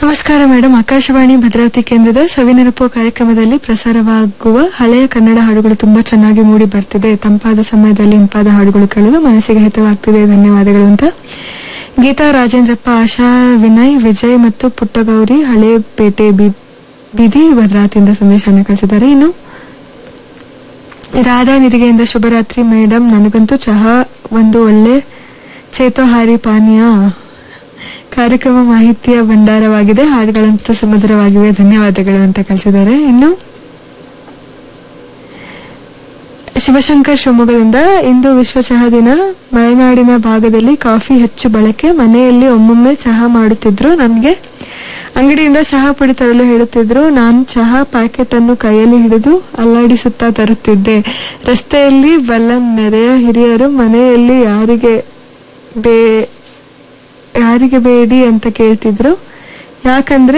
ನಮಸ್ಕಾರ ಮೇಡಮ್ ಆಕಾಶವಾಣಿ ಭದ್ರಾವತಿ ಕೇಂದ್ರದ ಸವಿನೆನಪು ಕಾರ್ಯಕ್ರಮದಲ್ಲಿ ಪ್ರಸಾರವಾಗುವ ಹಳೆಯ ಕನ್ನಡ ಹಾಡುಗಳು ತುಂಬಾ ಚೆನ್ನಾಗಿ ಮೂಡಿ ಬರ್ತಿದೆ ತಂಪಾದ ಸಮಯದಲ್ಲಿ ಇಂಪಾದ ಹಾಡುಗಳು ಕೇಳಲು ಮನಸ್ಸಿಗೆ ಹಿತವಾಗ್ತಿದೆ ಧನ್ಯವಾದಗಳು ಅಂತ ಗೀತಾ ರಾಜೇಂದ್ರಪ್ಪ ಆಶಾ ವಿನಯ್ ವಿಜಯ್ ಮತ್ತು ಪುಟ್ಟಗೌರಿ ಹಳೇಪೇಟೆ ಬಿ- ಬೀದಿ ಭದ್ರಾವತಿಯಿಂದ ಸಂದೇಶವನ್ನು ಕಳಿಸಿದ್ದಾರೆ ಇನ್ನು ರಾಧಾ ನಿಧಿಗೆಯಿಂದ ಶುಭರಾತ್ರಿ ಮೇಡಮ್ ನನಗಂತೂ ಚಹಾ ಒಂದು ಒಳ್ಳೆ ಚೇತೋಹಾರಿ ಪಾನೀಯ ಕಾರ್ಯಕ್ರಮ ಮಾಹಿತಿಯ ಭಂಡಾರವಾಗಿದೆ ಹಾಡುಗಳಂತೂ ಸುಮಧುರವಾಗಿವೆ ಧನ್ಯವಾದಗಳು ಅಂತ ಕಳಿಸಿದ್ದಾರೆ ಇನ್ನು ಶಿವಶಂಕರ್ ಶಿವಮೊಗ್ಗದಿಂದ ಇಂದು ವಿಶ್ವ ಚಹಾ ದಿನ ಮಲೆನಾಡಿನ ಭಾಗದಲ್ಲಿ ಕಾಫಿ ಹೆಚ್ಚು ಬಳಕೆ ಮನೆಯಲ್ಲಿ ಒಮ್ಮೊಮ್ಮೆ ಚಹಾ ಮಾಡುತ್ತಿದ್ರು ನಮಗೆ ಅಂಗಡಿಯಿಂದ ಚಹಾ ಪುಡಿ ತರಲು ಹೇಳುತ್ತಿದ್ರು ನಾನು ಚಹಾ ಪ್ಯಾಕೆಟ್ ಅನ್ನು ಕೈಯಲ್ಲಿ ಹಿಡಿದು ಅಲ್ಲಾಡಿಸುತ್ತಾ ತರುತ್ತಿದ್ದೆ ರಸ್ತೆಯಲ್ಲಿ ಬಲ್ಲ ನೆರೆಯ ಹಿರಿಯರು ಮನೆಯಲ್ಲಿ ಯಾರಿಗೆ ಬೇ ಯಾರಿಗೆ ಬೇಡಿ ಅಂತ ಕೇಳ್ತಿದ್ರು ಯಾಕಂದ್ರೆ